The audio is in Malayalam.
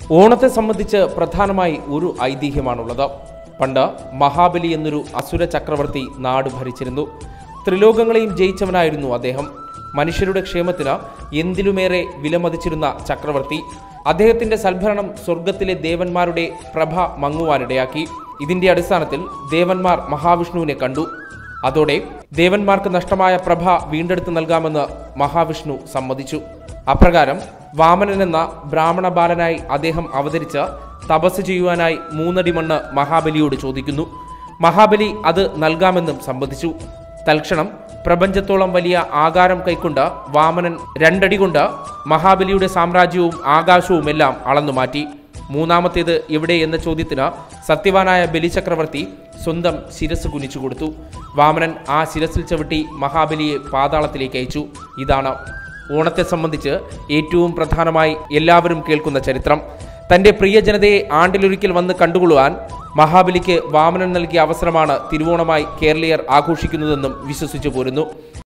ഓണത്തെ സംബന്ധിച്ച് പ്രധാനമായി ഒരു ഐതിഹ്യമാണുള്ളത് പണ്ട് മഹാബലി എന്നൊരു അസുര ചക്രവർത്തി നാട് ഭരിച്ചിരുന്നു ത്രിലോകങ്ങളെയും ജയിച്ചവനായിരുന്നു അദ്ദേഹം മനുഷ്യരുടെ ക്ഷേമത്തിന് എന്തിലുമേറെ വിലമതിച്ചിരുന്ന ചക്രവർത്തി അദ്ദേഹത്തിന്റെ സൽഭരണം സ്വർഗത്തിലെ ദേവന്മാരുടെ പ്രഭ മങ്ങുവാനിടയാക്കി ഇതിന്റെ അടിസ്ഥാനത്തിൽ ദേവന്മാർ മഹാവിഷ്ണുവിനെ കണ്ടു അതോടെ ദേവന്മാർക്ക് നഷ്ടമായ പ്രഭ വീണ്ടെടുത്ത് നൽകാമെന്ന് മഹാവിഷ്ണു സമ്മതിച്ചു അപ്രകാരം വാമനൻ എന്ന ബ്രാഹ്മണ ബാലനായി അദ്ദേഹം അവതരിച്ച് തപസ് ചെയ്യുവാനായി മൂന്നടി മണ്ണ് മഹാബലിയോട് ചോദിക്കുന്നു മഹാബലി അത് നൽകാമെന്നും സമ്മതിച്ചു തൽക്ഷണം പ്രപഞ്ചത്തോളം വലിയ ആകാരം കൈക്കൊണ്ട് വാമനൻ രണ്ടടി കൊണ്ട് മഹാബലിയുടെ സാമ്രാജ്യവും ആകാശവും എല്ലാം അളന്നു മാറ്റി മൂന്നാമത്തേത് എവിടെ എന്ന ചോദ്യത്തിന് സത്യവാനായ ബലിചക്രവർത്തി സ്വന്തം ശിരസ് കുനിച്ചു കൊടുത്തു വാമനൻ ആ ശിരസിൽ ചവിട്ടി മഹാബലിയെ പാതാളത്തിലേക്ക് അയച്ചു ഇതാണ് ഓണത്തെ സംബന്ധിച്ച് ഏറ്റവും പ്രധാനമായി എല്ലാവരും കേൾക്കുന്ന ചരിത്രം തന്റെ പ്രിയ ജനതയെ ആണ്ടിലൊരിക്കൽ വന്ന് കണ്ടുകൊള്ളുവാൻ മഹാബലിക്ക് വാമനൻ നൽകിയ അവസരമാണ് തിരുവോണമായി കേരളീയർ ആഘോഷിക്കുന്നതെന്നും വിശ്വസിച്ചു പോരുന്നു